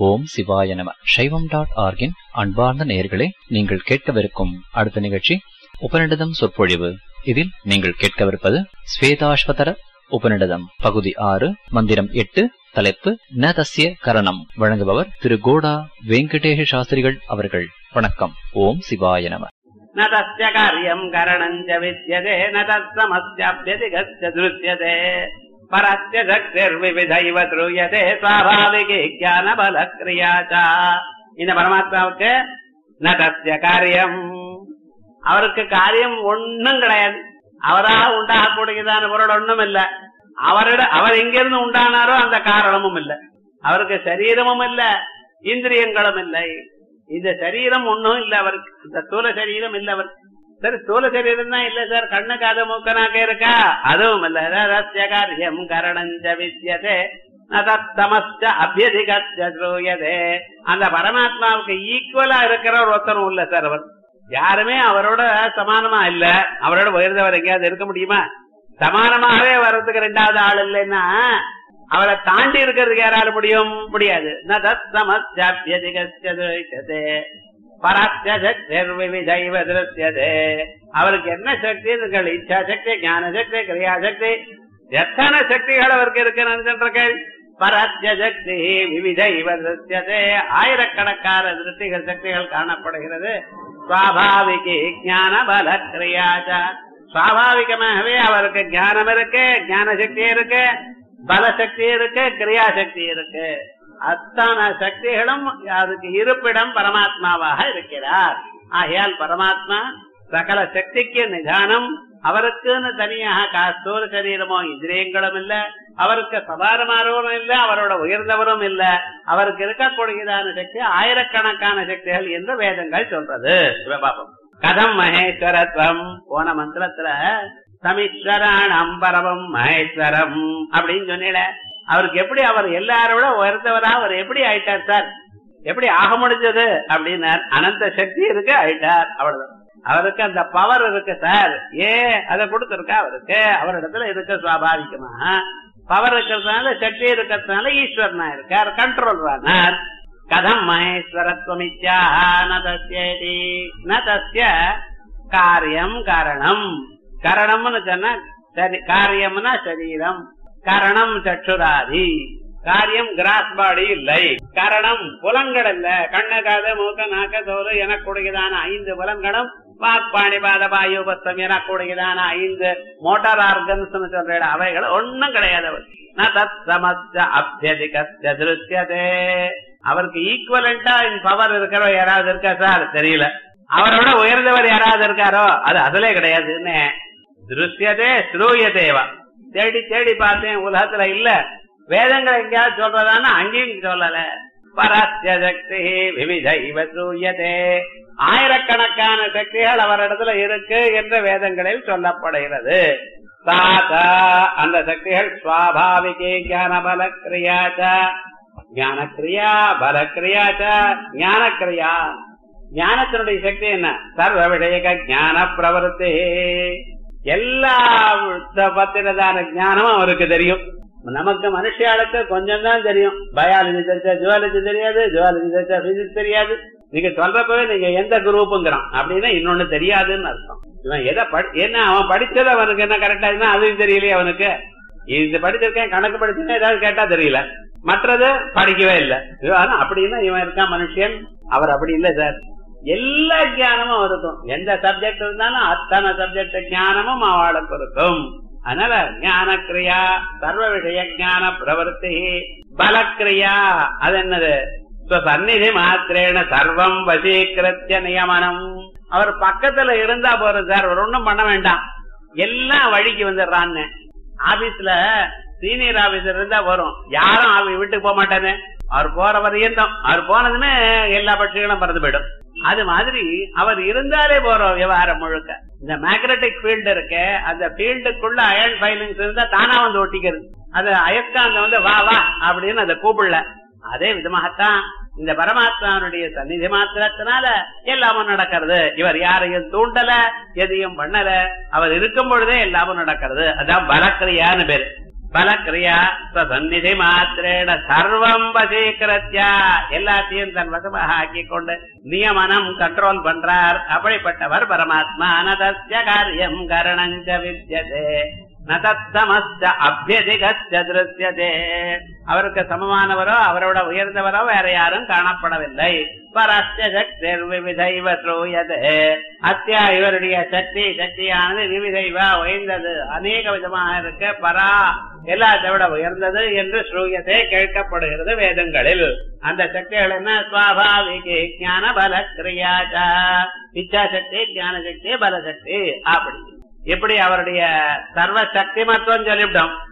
ஓம் சிவாய நம சைவம் டாட் ஆர்கின் அன்பார்ந்த நேயர்களே நீங்கள் கேட்கவிருக்கும் அடுத்த நிகழ்ச்சி உபநிடதம் சொற்பொழிவு இதில் நீங்கள் கேட்கவிருப்பது ஸ்வேதாஸ்வதர உபநிடதம் பகுதி ஆறு மந்திரம் எட்டு தலைப்பு ந தஸ்ய கரணம் வழங்குபவர் திரு கோடா வெங்கடேஷ சாஸ்திரிகள் அவர்கள் வணக்கம் ஓம் சிவாய நம न तस्य कार्यम् करणम् च विद्यते न तत्समस्याभ्यधिगस्य दृश्यते परस्य शक्तिर्विविधैव श्रूयते स्वाभाविकी ज्ञानबलक्रिया च இந்த பரமாத்மாவுக்கு ந தஸ்ய காரியம் அவருக்கு காரியம் ஒண்ணும் கிடையாது அவரா உண்டாகக்கூடியதான பொருள் ஒண்ணும் இல்ல அவரிட அவர் எங்கிருந்து உண்டானாரோ அந்த காரணமும் இல்ல அவருக்கு சரீரமும் இல்ல இந்திரியங்களும் இல்லை இந்த சரீரம் ஒண்ணும் இல்ல அவருக்கு இந்த ஸ்தூல சரீரம் இல்ல அவருக்கு சரி ஸ்தூல சரீரம் தான் இல்ல சார் கண்ணு காது மூக்கனாக்க இருக்கா அதுவும் இல்ல ரஸ்ய காரியம் கரணஞ்ச வித்யதே நதத்தமஸ்ட அபியதிகச்ச ஸ்ரூயதே அந்த பரமாத்மாவுக்கு ஈக்குவலா இருக்கிற ஒருத்தரும் இல்ல சார் அவர் யாருமே அவரோட சமானமா இல்ல அவரோட உயர்ந்தவர் எங்கேயாவது இருக்க முடியுமா சமானமாகவே வர்றதுக்கு ரெண்டாவது ஆள் இல்லைன்னா அவரை தாண்டி இருக்கிறதுக்கு யாரால முடியும் முடியாது நதமஸ்யாபியதிகே பராத்தியசக்திர்விவிதைவ திருஷ்யதே அவருக்கு என்ன சக்தி இருக்குங்கள் இச்சா சக்தி ஞான சக்தி கிரியா சக்தி எத்தனை சக்திகள் அவருக்கு இருக்கு பராத்திய சக்தி விவிதைவ திருஷ்யதே ஆயிரக்கணக்கான திருஷ்டிகள் சக்திகள் காணப்படுகிறது சுவாபாவிகி ஞான பல கிரியாச்சா சுவாபாவிகமாகவே அவருக்கு ஞானம் இருக்கு ஞான சக்தி இருக்கு பலசக்தி இருக்கு கிரியாசக்தி இருக்கு அத்தனை சக்திகளும் அதுக்கு இருப்பிடம் பரமாத்மாவாக இருக்கிறார் ஆகையால் பரமாத்மா சகல சக்திக்கு நிதானம் அவருக்குன்னு தனியாக ஸ்தூல சரீரமோ இந்திரியங்களும் இல்ல அவருக்கு சதாரமானவரும் இல்ல அவரோட உயர்ந்தவரும் இல்ல அவருக்கு இருக்கக்கூடியதான சக்தி ஆயிரக்கணக்கான சக்திகள் என்று வேதங்கள் சொல்றது பாபம் கதம் மகேஸ்வரத்வம் போன மந்திரத்துல சமீஸ்வராணம் பரமம் மகேஸ்வரம் அப்படின்னு சொன்னீல அவருக்கு எப்படி அவர் எல்லாரோட உயர்ந்தவரா அவர் எப்படி ஆயிட்டார் சார் எப்படி ஆக முடிஞ்சது அப்படின்னார் அனந்த சக்தி இருக்கு ஆயிட்டார் அவ்வளவுதான் அவருக்கு அந்த பவர் இருக்கு சார் ஏ அதை கொடுத்திருக்கா அவருக்கு அவரிடத்துல இருக்க சுவாபாவிகமா பவர் இருக்கிறதுனால சக்தி இருக்கிறதுனால ஈஸ்வரனா இருக்கார் கண்ட்ரோல் ஆனார் கதம் மகேஸ்வரத்வமித்யா நதஸ்யேதி நதஸ்ய காரியம் காரணம் கரணம்னு சொன்னா சரி காரியம்னா சரீரம் கரணம் சற்றுராதி காரியம் கிராஸ் பாடி இல்லை கரணம் புலன்கள் இல்ல கண்ண காது மூக்க நாக்க தோறு எனக்கூடியதான ஐந்து புலன்களும் வாக்பாணி பாத வாயுபஸ்தம் எனக்கூடியதான ஐந்து மோட்டார் ஆர்கன்ஸ் சொல்ற அவைகள் ஒன்னும் கிடையாது திருஷ்யதே அவருக்கு ஈக்குவலண்டா இன் பவர் இருக்கிற யாராவது இருக்கா சார் தெரியல அவரோட உயர்ந்தவர் யாராவது இருக்காரோ அது அதுல கிடையாதுன்னு திருஷ்யதே ஸ்ரூயதேவா தேடி தேடி பார்த்தேன் உலகத்துல இல்ல வேதங்கள் எங்கேயாவது சொல்றதான்னு அங்கேயும் சொல்லல பராத்திய சக்தி விவிதைவ சூயதே ஆயிரக்கணக்கான சக்திகள் அவரிடத்துல இருக்கு என்ற வேதங்களில் சொல்லப்படுகிறது சாதா அந்த சக்திகள் சுவாபாவிகே ஞான பல கிரியாச்ச ஞான கிரியா பல கிரியாச்ச ஞான கிரியா ஞானத்தினுடைய சக்தி என்ன சர்வ விடயக ஞான பிரவருத்தி எல்லா பத்தினதான ஞானமும் அவருக்கு தெரியும் நமக்கு மனுஷியாளுக்கு கொஞ்சம் தான் தெரியும் பயாலஜி தெரிஞ்சா ஜுவாலஜி தெரியாது ஜுவாலஜி தெரிஞ்சா பிசிக்ஸ் தெரியாது நீங்க சொல்றப்பவே நீங்க எந்த குரூப்புங்கிறான் அப்படின்னா இன்னொன்னு தெரியாதுன்னு அர்த்தம் இவன் எதை என்ன அவன் படிச்சது அவனுக்கு என்ன கரெக்டா இருந்தா அதுவும் தெரியலையே அவனுக்கு இது படிச்சிருக்கேன் கணக்கு படிச்சுன்னா ஏதாவது கேட்டா தெரியல மற்றது படிக்கவே இல்லை அப்படின்னா இவன் இருக்கான் மனுஷன் அவர் அப்படி இல்லை சார் எல்லா ஞானமும் இருக்கும் எந்த சப்ஜெக்ட் இருந்தாலும் அத்தனை சப்ஜெக்ட் ஞானமும் அவளுக்கு இருக்கும் அதனால ஞான கிரியா சர்வ விஷய ஞான பிரவருத்தி பலக்கிரியா அது என்னது சந்நிதி மாத்திரேன சர்வம் வசீகிருத்திய நியமனம் அவர் பக்கத்துல இருந்தா போறது சார் அவர் ஒண்ணும் பண்ண வேண்டாம் எல்லாம் வழிக்கு வந்துடுறான்னு ஆபீஸ்ல சீனியர் ஆபீசர் இருந்தா வரும் யாரும் அவங்க வீட்டுக்கு போக மாட்டானே அவர் போற வரையும் அவர் போனதுமே எல்லா பட்சிகளும் பறந்து போயிடும் அது மாதிரி அவர் இருந்தாலே போறோம் விவகாரம் முழுக்க இந்த மேக்னட்டிக் ஃபீல்டு இருக்க அந்த ஃபீல்டுக்குள்ள அயன் ஃபைலிங்ஸ் இருந்தா தானா வந்து ஒட்டிக்கிறது அது அயஸ்காந்தம் வந்து வா வா அப்படின்னு அதை கூப்பிடல அதே விதமாகத்தான் இந்த பரமாத்மாவுடைய சந்நிதி மாத்திரத்தினால எல்லாமும் நடக்கிறது இவர் யாரையும் தூண்டல எதையும் பண்ணல அவர் இருக்கும் பொழுதே எல்லாமும் நடக்கிறது அதான் பலக்கிரியான்னு பேரு பலக்கிரியா சந்நிதி மாத்திரேட சர்வம் வசீகரத்யா எல்லாத்தையும் தன் வசமாக ஆக்கி கொண்டு நியமனம் கண்ட்ரோல் பண்றார் அப்படிப்பட்டவர் பரமாத்மா அனதஸ்ய காரியம் கரணஞ்ச வித்யதே நதத்தமஸ்த அபியதிகஸ்ய திருஷ்யதே அவருக்கு சமமானவரோ அவரோட உயர்ந்தவரோ வேற யாரும் காணப்படவில்லை பரஸ்ய சக்தி விவிதைவ சூயதே அத்தியா இவருடைய சக்தி சக்தியானது விவிதைவா உயர்ந்தது அநேக விதமாக இருக்க பரா எல்லாத்தை விட உயர்ந்தது என்று ஸ்ரூயதே கேட்கப்படுகிறது வேதங்களில் அந்த சக்திகள் என்ன சுவாபாவிகி ஞான பல கிரியாச்சா இச்சா சக்தி ஞான சக்தி பலசக்தி அப்படி எப்படி அவருடைய சர்வ சக்தி மத்துவம் சொல்லிவிட்டோம்